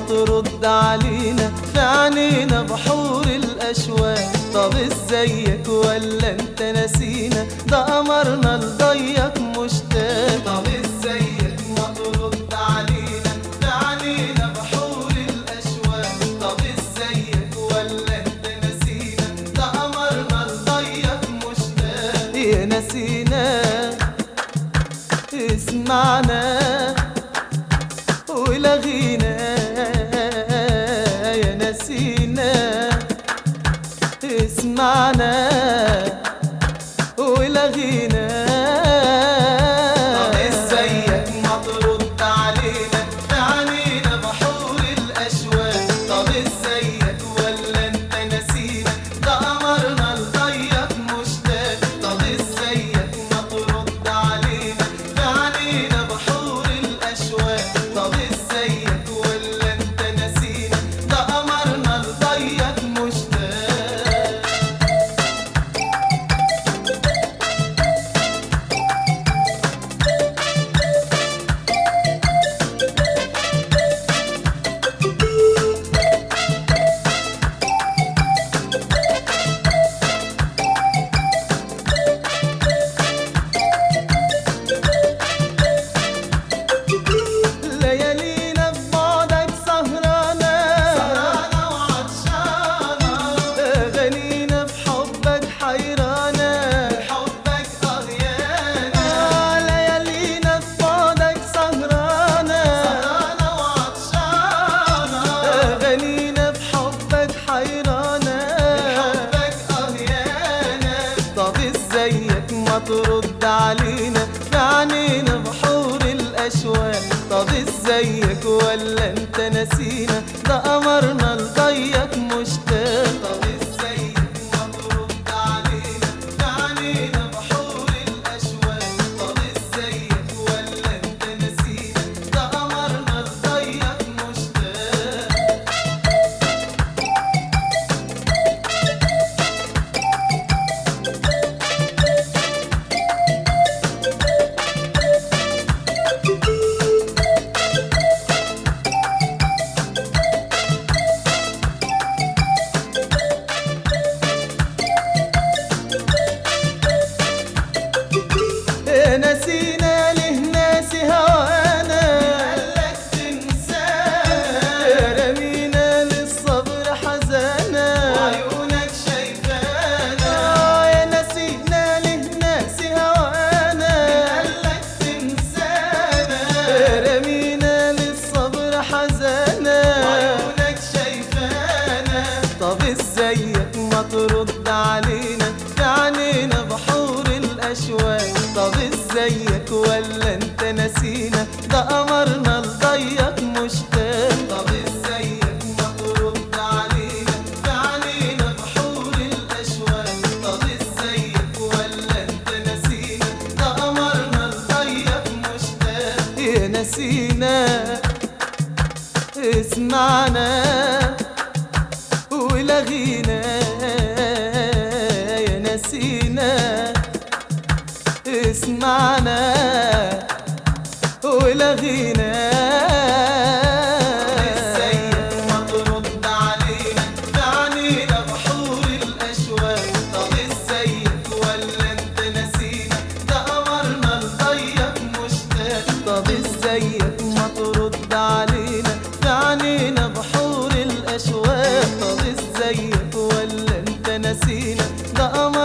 ترد علينا في عنينا بحور الأشواق طب ازيك ولا انت نسينا ده قمرنا لضيق مشتاق طب ازيك ما ترد علينا في عنينا بحور الأشواق طب ازيك ولا انت نسينا ده قمرنا لضيق مشتاق يا نسينا اسمعنا ولغينا يا نسينا اسمعنا ولغينا طب ازيك ما ترد علينا في عنينا بحور الاشواق طب ازيك ولا انت نسينا ده قمرنا لضيق مشتاق طب ازيك ما ترد علينا في عنينا بحور الاشواق طب ازيك ولا انت نسينا ده قمرنا لضيق مشتاق ليالينا في بعدك سهرانة سهرانة وعطشانة أغانينا في حبك حيرانة حبك أغيانة ليالينا في بعدك سهرانة سهرانة وعطشانة أغانينا في حبك حيرانة حبك أغيانة طب ازيك ما ترد علينا في عنينا بحور الأشواق طب ازيك ولا انت نسينا ده قمرنا لضيق مشتاق طب ازيك ما ترد علينا في عنينا بحور الأشواق طب ازيك ولا انت نسينا ده قمرنا لضيق مشتاق نسينا له ناسي هوانا قالك تنسانا رمينا للصبر حزانا وعيونك شايفانا يا نسينا له ناسي هوانا قالك تنسانا رمينا للصبر حزانا وعيونك شايفانا طب ازيك ما ترد علينا في عنينا بحور الاشواق طب ازيك ولا انت نسينا ده قمرنا لضيق مشتاق طب ازيك ما ترد علينا في عنينا بحور الاشواق طب ازيك ولا انت نسينا ده قمرنا لضيق مشتاق يا نسينا اسمعنا ولغينا يا نسينا اسمعنا ولغينا ازيك ما ترد علينا في عنينا بحور الاشواق طب ازيك ولا انت نسينا ده قمرنا لضيق مشتاق طب ازيك ما ترد علينا في عنينا بحور الاشواق طب ازيك ولا انت نسينا ده قمرنا